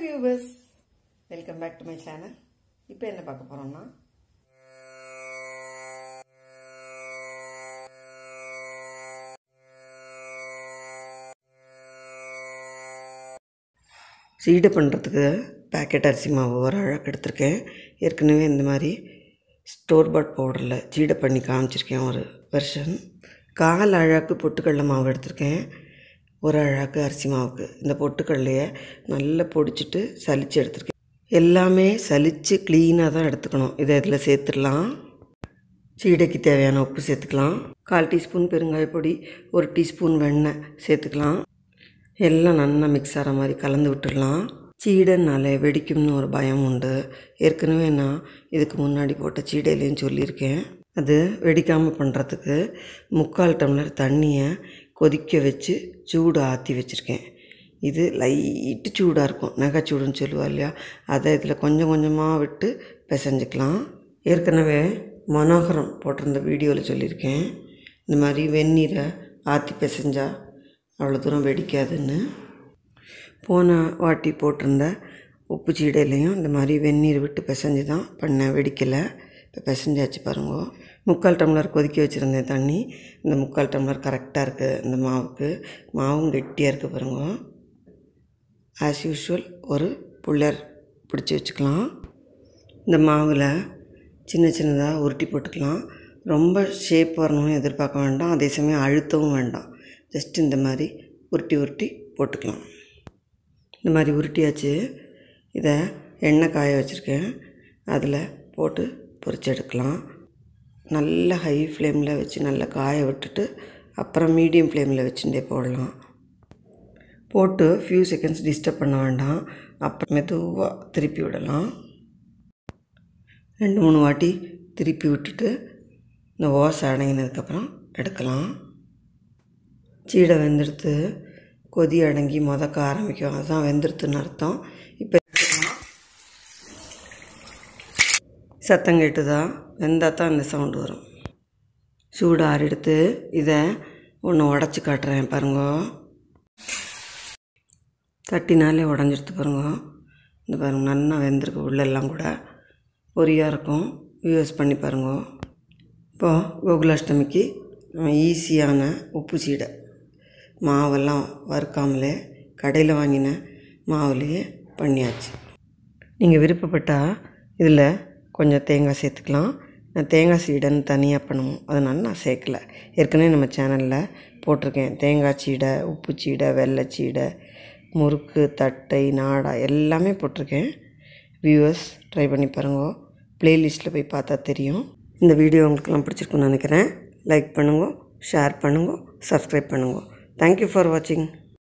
viewers welcome back to my channel இப்போ என்ன பார்க்க போகிறோம்னா சீடை பண்ணுறதுக்கு பேக்கெட் அரிசி மாவு ஒரு அழகு எடுத்திருக்கேன் ஏற்கனவே இந்த மாதிரி ஸ்டோர் பாட் பவுடரில் சீடை பண்ணி காமிச்சிருக்கேன் ஒரு வெர்ஷன் கால் அழகு பொட்டுக்கடலை மாவு எடுத்திருக்கேன் ஒரு அழகு அரிசி மாவுக்கு இந்த பொட்டுக்கடலையை நல்லா பொடிச்சிட்டு சலிச்சு எடுத்திருக்கேன் எல்லாமே சலித்து க்ளீனாக தான் எடுத்துக்கணும் இதை இதில் சேர்த்துடலாம் சீடைக்கு தேவையான உப்பு சேர்த்துக்கலாம் கால் டீஸ்பூன் பெருங்காய பொடி ஒரு டீஸ்பூன் வெண்ணெய் சேர்த்துக்கலாம் எல்லாம் நல்லா மிக்ஸ் ஆகிற மாதிரி கலந்து விட்டுடலாம் சீடைனாலே வெடிக்கும்னு ஒரு பயம் உண்டு ஏற்கனவே நான் இதுக்கு முன்னாடி போட்ட சீடையிலையும் சொல்லியிருக்கேன் அது வெடிக்காமல் பண்ணுறதுக்கு முக்கால் டம்ளர் தண்ணியை கொதிக்க வச்சு சூடு ஆற்றி வச்சுருக்கேன் இது லைட்டு சூடாக இருக்கும் நகைச்சூடுன்னு சொல்லுவா இல்லையா அதை இதில் கொஞ்சம் கொஞ்சமாக விட்டு பிசைஞ்சுக்கலாம் ஏற்கனவே மனோகரம் போட்டிருந்த வீடியோவில் சொல்லியிருக்கேன் இந்த மாதிரி வெந்நீரை ஆற்றி பிசைஞ்சா அவ்வளோ தூரம் வெடிக்காதுன்னு போன வாட்டி போட்டிருந்த உப்பு சீடையிலையும் இந்த மாதிரி வெந்நீர் விட்டு பிசைஞ்சு தான் பண்ணேன் வெடிக்கலை இப்போ பிசைஞ்சாச்சு பாருங்க முக்கால் டம்ளர் கொதிக்க வச்சுருந்தேன் தண்ணி இந்த முக்கால் டம்ளர் கரெக்டாக இருக்குது இந்த மாவுக்கு மாவும் கெட்டியாக இருக்குது பாருங்க ஆஸ் யூஷுவல் ஒரு புள்ளர் பிடிச்சி வச்சுக்கலாம் இந்த மாவில் சின்ன சின்னதாக உருட்டி போட்டுக்கலாம் ரொம்ப ஷேப் வரணும்னு எதிர்பார்க்க வேண்டாம் அதே சமயம் அழுத்தவும் வேண்டாம் ஜஸ்ட் இந்த மாதிரி உருட்டி உருட்டி போட்டுக்கலாம் இந்த மாதிரி உருட்டியாச்சு இதை எண்ணெய் காய வச்சுருக்கேன் அதில் போட்டு பொரிச்சு எடுக்கலாம் நல்ல ஹை ஃப்ளேமில் வச்சு நல்லா காய விட்டுட்டு அப்புறம் மீடியம் ஃப்ளேமில் வச்சுட்டே போடலாம் போட்டு ஃபியூ செகண்ட்ஸ் டிஸ்டர்ப் பண்ண வேண்டாம் அப்புறம் மெதுவாக திருப்பி விடலாம் ரெண்டு மூணு வாட்டி திருப்பி விட்டுட்டு இந்த ஓசை அடங்கினதுக்கப்புறம் எடுக்கலாம் சீடை வெந்துடுத்து கொதி அடங்கி முதக்க ஆரம்பிக்கும் அதுதான் வெந்துடுத்துன்னு அர்த்தம் இப்போ எடுத்துக்கலாம் சத்தம் கேட்டுதா வெந்தால் தான் இந்த சவுண்டு வரும் சூடு ஆறெடுத்து இதை ஒன்று உடச்சி காட்டுறேன் பாருங்க தட்டினாலே உடஞ்சிடுத்து பாருங்க இந்த பாருங்க நல்லா வெந்திருக்கு உள்ளெல்லாம் கூட பொரியாக இருக்கும் யூஸ் பண்ணி பாருங்க இப்போது கோகுலாஷ்டமிக்கு ஈஸியான உப்பு சீடை மாவெல்லாம் வறுக்காமலே கடையில் வாங்கின மாவுலேயே பண்ணியாச்சு நீங்கள் விருப்பப்பட்டால் இதில் கொஞ்சம் தேங்காய் சேர்த்துக்கலாம் நான் தேங்காய் சீடைன்னு தனியாக பண்ணுவோம் அதனால நான் சேர்க்கல ஏற்கனவே நம்ம சேனலில் போட்டிருக்கேன் தேங்காய் சீடை உப்பு சீடை வெள்ளை சீடை முறுக்கு தட்டை நாடா எல்லாமே போட்டிருக்கேன் வியூவர்ஸ் ட்ரை பண்ணி பாருங்க ப்ளேலிஸ்ட்டில் போய் பார்த்தா தெரியும் இந்த வீடியோ உங்களுக்குலாம் பிடிச்சிருக்குன்னு நினைக்கிறேன் லைக் பண்ணுங்க ஷேர் பண்ணுங்க சப்ஸ்கிரைப் பண்ணுங்க தேங்க்யூ ஃபார் வாட்சிங்